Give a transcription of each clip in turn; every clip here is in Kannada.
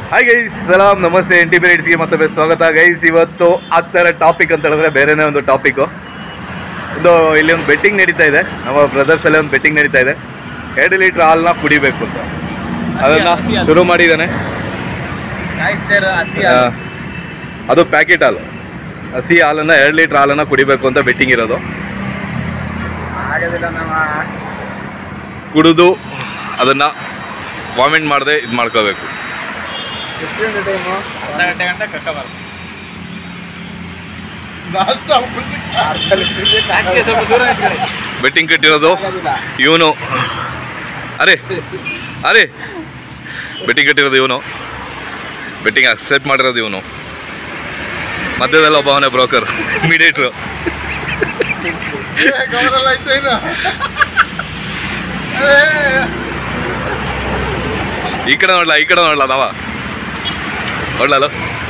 ಹಾಯ್ ಗೈಸ್ ಸಲಾಂ ನಮಸ್ತೆ ಎನ್ ಟಿ ಗೆ ಮತ್ತೊಮ್ಮೆ ಸ್ವಾಗತ ಗೈಸ್ ಇವತ್ತು ಆಗ್ತಾ ಟಾಪಿಕ್ ಅಂತ ಹೇಳಿದ್ರೆ ಬೇರೆನೇ ಒಂದು ಟಾಪಿಕ್ ಇದು ಇಲ್ಲಿ ಒಂದು ಬೆಟ್ಟಿಂಗ್ ನಡೀತಾ ಇದೆ ನಮ್ಮ ಬ್ರದರ್ಸ್ ಅಲ್ಲಿ ಒಂದು ಬೆಟ್ಟಿಂಗ್ ನಡೀತಾ ಇದೆ ಎರಡು ಲೀಟರ್ ಹಾಲನ್ನ ಕುಡಿಬೇಕು ಅಂತ ಅದನ್ನ ಹಸಿ ಹಾಲು. ಶುರು ಮಾಡಿದ್ದಾನೆ ಆ, ಅದು ಪ್ಯಾಕೆಟ್ ಹಾಲು ಹಸಿ ಹಾಲನ್ನ ಎರಡು ಲೀಟರ್ ಹಾಲನ್ನ ಕುಡಿಬೇಕು ಅಂತ ಬೆಟ್ಟಿಂಗ್ ಇರೋದು ಕುಡಿದು ಅದನ್ನ ವಾಮಿಟ್ ಮಾಡದೆ ಇದು ಮಾಡ್ಕೋಬೇಕು ಅರ್ಧ ಗಂಟೆ ಗಂಟೆ ಕಕ್ಕಬಾರ್ದು ಸ್ವಲ್ಪ ದೂರ ಇಟ್ಕೊಳ್ಳಿ. ಬೆಟ್ಟಿಂಗ್ ಕಟ್ಟಿರೋದು ಇವನು ಅರೆ ಅರೆ ಬೆಟ್ಟಿಂಗ್ ಕಟ್ಟಿರೋದು ಇವನು ಬೆಟ್ಟಿಂಗ್ ಅಕ್ಸೆಪ್ಟ್ ಮಾಡಿರೋದು ಇವನು ಮಧ್ಯದಲ್ಲಿ ಒಬ್ಬ ಅವನೇ ಬ್ರೋಕರ್ ಮೀಡಿಯೇಟ್ರು ಈ ಕಡೆ ನೋಡ್ಲಾ ಈ ಕಡೆ ನೋಡ್ಲಾ ನಾವ ನೋಡ್ಲಲ್ಲ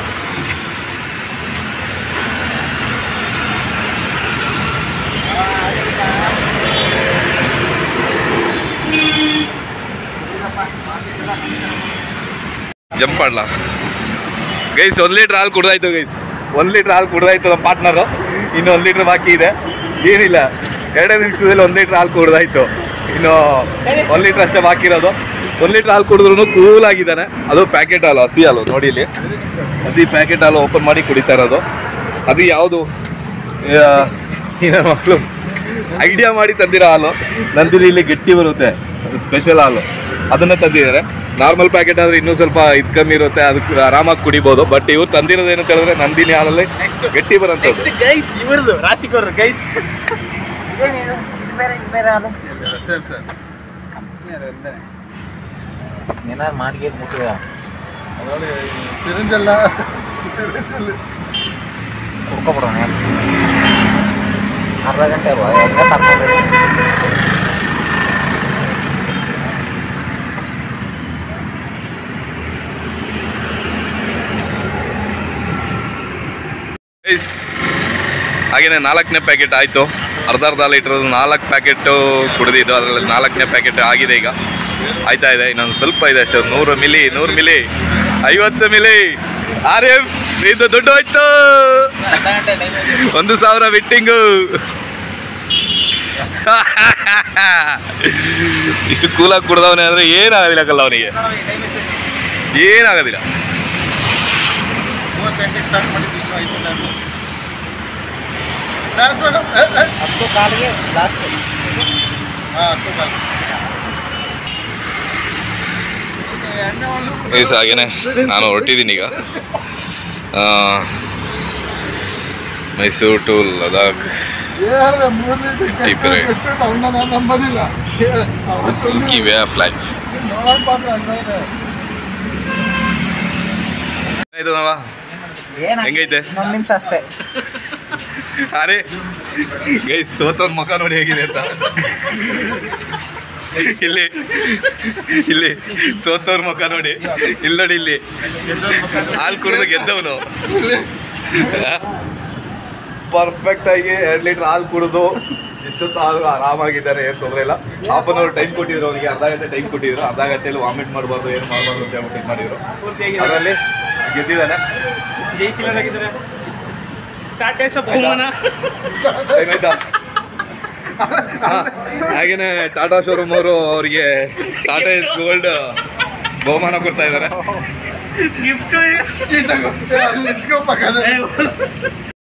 ಜಂಪ್ ಮಾಡ್ಲಾ ಗೈಸ್ ಒಂದು ಲೀಟ್ರ್ ಹಾಲು ಕುಡ್ದಾಯ್ತು ಗೈಸ್ ಒಂದು ಲೀಟ್ರ್ ಹಾಲು ಕುಡ್ದಾಯ್ತು ನಮ್ಮ ಪಾರ್ಟ್ನರು ಇನ್ನು ಒಂದು ಲೀಟ್ರ್ ಬಾಕಿ ಇದೆ ಏನಿಲ್ಲ ಎರಡೇ ನಿಮಿಷದಲ್ಲಿ ಒಂದು ಲೀಟ್ರ್ ಹಾಲು ಕುಡ್ದಾಯ್ತು ಇನ್ನು ಒಂದು ಲೀಟ್ರ್ ಅಷ್ಟೇ ಬಾಕಿ ಇರೋದು ಒಂದು ಲೀಟ್ರ್ ಹಾಲು ಕುಡಿದ್ರು ಕೂಲ್ ಆಗಿದ್ದಾನೆ ಅದು ಪ್ಯಾಕೆಟ್ ಹಾಲು ಹಸಿ ಹಾಲು ನೋಡಿ ಇಲ್ಲಿ ಹಸಿ ಪ್ಯಾಕೆಟ್ ಹಾಲು ಓಪನ್ ಮಾಡಿ ಕುಡಿತಾ ಇರೋದು ಅದು ಯಾವುದು ಈ ನನ್ನ ಮಕ್ಕಳು ಐಡಿಯಾ ಮಾಡಿ ತಂದಿರೋ ಹಾಲು ನಂದಿಲಿ ಇಲ್ಲಿ ಗಟ್ಟಿ ಬರುತ್ತೆ ಅದು ಸ್ಪೆಷಲ್ ಹಾಲು ಅದನ್ನ ತಂದಿದ್ದಾರೆ ನಾರ್ಮಲ್ ಪ್ಯಾಕೆಟ್ ಆದ್ರೆ ಇನ್ನೂ ಸ್ವಲ್ಪ ಇದು ಕಮ್ಮಿ ಇರುತ್ತೆ ಅದಕ್ಕೆ ಆರಾಮಾಗಿ ಕುಡಿಬೋದು ಬಟ್ ಇವ್ರು ತಂದಿರೋದು ಏನಂತ ಹೇಳಿದ್ರೆ ನಂದಿನಿ ಹಾಲಲ್ಲಿ ಗಟ್ಟಿ ಬರೋಂಥದ್ದು Next guys, ಇವ್ರದ್ದು ರಾಸಿಕೋರ್ ಗೈಸ್ ಏನಾರು ಮಾಡಿ ಮುಟ್ಟಿದ ಕುಡ್ಕೊಬಿಡೋಣ ಅರ್ಧ ಗಂಟೆ ಅಲ್ವಾ ಹೆಂಗ ತರ್ಕೊಂಡು Guys, ಹಾಗೇನೆ ನಾಲ್ಕನೇ ಪ್ಯಾಕೆಟ್ ಆಯಿತು ಅರ್ಧ ಅರ್ಧ ಲೀಟರ್ ನಾಲ್ಕು ಪ್ಯಾಕೆಟು ಕುಡಿದಿದ್ದು ಅದರಲ್ಲಿ ನಾಲ್ಕನೇ ಪ್ಯಾಕೆಟ್ ಆಗಿದೆ ಈಗ ಆಯ್ತಾ ಇದೆ ಇನ್ನೊಂದು ಸ್ವಲ್ಪ ಇದೆ ಅಷ್ಟೇ ಒಂದು ನೂರು ಮಿಲಿ ನೂರು ಮಿಲಿ ಐವತ್ತು ಮಿಲಿ ಆರ್ ಎಫ್ ಇದು ದುಡ್ಡು ಹೋಯ್ತು ಅರ್ಧ ಗಂಟೆ ಟೈಮ್ ಒಂದು ಸಾವಿರ ಬಿಟ್ಟಿಂಗು ಇಷ್ಟು ಕೂಲಾಗಿ ಕುಡ್ದವನೇ ಅಂದ್ರೆ ಏನಾಗೋದಿಲ್ಲ ಕಲ್ಲ ಅವನಿಗೆ ಏನಾಗೋದಿಲ್ಲ ಹತ್ತು ಕಾಲಿಗೆ ಲಾಸ್ಟ್ ವಯಸ್ಸು ಹಾಗೇನೆ ನಾನು ಹೊರಟಿದ್ದೀನಿ ಈಗ ಆ, ಮೈಸೂರು ಟು ಲದಾಖ್ ಗಿ ವೇ ಆಫ್ ಲೈಫ್ ಆಯ್ತು ನಾವ ಏನ ಹೆಂಗೈತೆ? ಇನ್ನೊಂದು ನಿಮಿಷ ಅಷ್ಟೇ ಅರೆ ಗೈ ಸೋತವ್ನ ಮುಖ ನೋಡಿ ಹೇಗಿದೆ ಅಂತ ಇಲ್ಲಿ ಇಲ್ಲಿ ಸೋತವ್ರ ಮುಖ ನೋಡಿ ಇಲ್ಲಿ ನೋಡಿ ಇಲ್ಲಿ ಹಾಲು ಕುಡಿದು ಗೆದ್ದವನು ಪರ್ಫೆಕ್ಟ್ ಆಗಿ ಎರಡು ಲೀಟರ್ ಹಾಲು ಕುಡಿದು ಎಷ್ಟೊತ್ತು ಹಾಲು ಆರಾಮಾಗಿದ್ದಾನೆ ಏನು ತೊಂದರೆ ಇಲ್ಲ ಹಾಫ್ ಅನ್ ಅವರ್ ಟೈಮ್ ಕೊಟ್ಟಿದ್ರು ಅವನಿಗೆ ಅರ್ಧ ಗಂಟೆ ಟೈಮ್ ಕೊಟ್ಟಿದ್ರು ಅರ್ಧ ಗಂಟೆಯಲ್ಲಿ ವಾಮಿಟ್ ಮಾಡಬಾರ್ದು ಏನು ಮಾಡಬಾರ್ದು ಅಂತ ಹೇಳ್ಬಿಟ್ಟು ಇದು ಮಾಡಿದ್ರು ಅದರಲ್ಲಿ ಗೆದ್ದಿದ್ದಾನೆ ಜೈ ಶ್ರೀರಾಗಿದ್ದಾರೆ ಟಾಟಾ ಸಹ ಬಹುಮಾನ Time ಆಯ್ತಾ? ಹಾ, ಹಾಗೇನೆ ಟಾಟಾ ಶೋರೂಮ್ ಅವರು ಅವರಿಗೆ ಟಾಟಾ ಎಸ್ ಗೋಲ್ಡ್ ಬಹುಮಾನ ಕೊಡ್ತಾ ಇದ್ದಾರೆ ಗಿಫ್ಟ್